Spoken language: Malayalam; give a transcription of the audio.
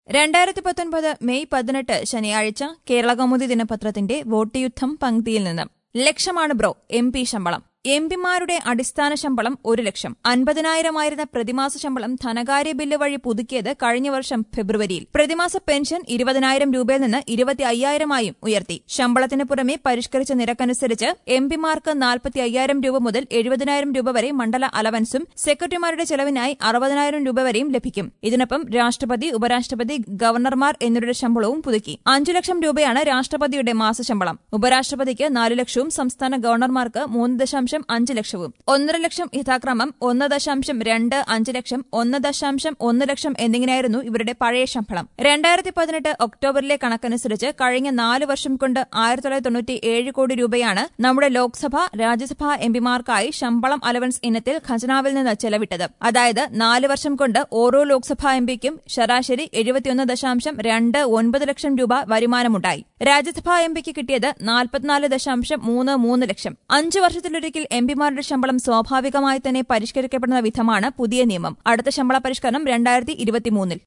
രണ്ടായിരത്തി പത്തൊൻപത് മെയ് പതിനെട്ട് ശനിയാഴ്ച കേരളകൗമുദി ദിനപത്രത്തിന്റെ വോട്ട് യുദ്ധം പങ്ക്തിയിൽ നിന്ന് ലക്ഷമാണ് ബ്രോ എം പി ശമ്പളം എം പിമാരുടെ അടിസ്ഥാന ശമ്പളം ഒരു ലക്ഷം അൻപതിനായിരമായിരുന്ന പ്രതിമാസ ശമ്പളം ധനകാര്യ ബില്ല് വഴി പുതുക്കിയത് കഴിഞ്ഞ വർഷം ഫെബ്രുവരിയിൽ പ്രതിമാസ പെൻഷൻ ഇരുപതിനായിരം രൂപയിൽ നിന്ന് ഇരുപത്തി അയ്യായിരമായും ഉയർത്തി ശമ്പളത്തിന് പുറമെ പരിഷ്കരിച്ച നിരക്കനുസരിച്ച് എം പിമാർക്ക് നാൽപ്പത്തി അയ്യായിരം രൂപ മുതൽ എഴുപതിനായിരം രൂപ വരെ മണ്ഡല അലവൻസും സെക്രട്ടറിമാരുടെ ചെലവിനായി അറുപതിനായിരം രൂപ വരെയും ലഭിക്കും ഇതിനൊപ്പം രാഷ്ട്രപതി ഉപരാഷ്ട്രപതി ഗവർണർമാർ എന്നിവരുടെ ശമ്പളവും പുതുക്കി അഞ്ചു ലക്ഷം രൂപയാണ് രാഷ്ട്രപതിയുടെ മാസശമ്പളം ഉപരാഷ്ട്രപതിക്ക് നാലു ലക്ഷവും സംസ്ഥാന ഗവർണർമാർക്ക് മൂന്ന് ദശാംശം അഞ്ച് ലക്ഷവും ഒന്നര ലക്ഷം യഥാക്രമം ഒന്ന് ദശാംശം രണ്ട് അഞ്ച് ലക്ഷം ഒന്ന് ദശാംശം ഒന്ന് ലക്ഷം എന്നിങ്ങനെയായിരുന്നു ഇവരുടെ പഴയ ശമ്പളം രണ്ടായിരത്തി പതിനെട്ട് ഒക്ടോബറിലെ കണക്കനുസരിച്ച് കഴിഞ്ഞ നാല് വർഷം കൊണ്ട് ആയിരത്തി തൊള്ളായിരത്തി തൊണ്ണൂറ്റി ഏഴ് കോടി രൂപയാണ് നമ്മുടെ ലോക്സഭ രാജ്യസഭാ എംപിമാർക്കായി ശമ്പളം അലവൻസ് ഇനത്തിൽ ഖജനാവിൽ നിന്ന് ചെലവിട്ടത് അതായത് നാല് വർഷം കൊണ്ട് ഓരോ ലോക്സഭാ എംപിക്കും ശരാശരി എഴുപത്തിയൊന്ന് ദശാംശം രണ്ട് ഒൻപത് ലക്ഷം രൂപ വരുമാനമുണ്ടായി രാജ്യസഭാ എംപിക്ക് കിട്ടിയത് നാൽപ്പത്തിനാല് ദശാംശം മൂന്ന് മൂന്ന് ലക്ഷം അഞ്ചു വർഷത്തിലൊരിക്കൽ എംപിമാരുടെ ശമ്പളം സ്വാഭാവികമായി തന്നെ പരിഷ്കരിക്കപ്പെടുന്ന വിധമാണ് പുതിയ നിയമം അടുത്ത ശമ്പള പരിഷ്കരണം രണ്ടായിരത്തി ഇരുപത്തിമൂന്നിൽ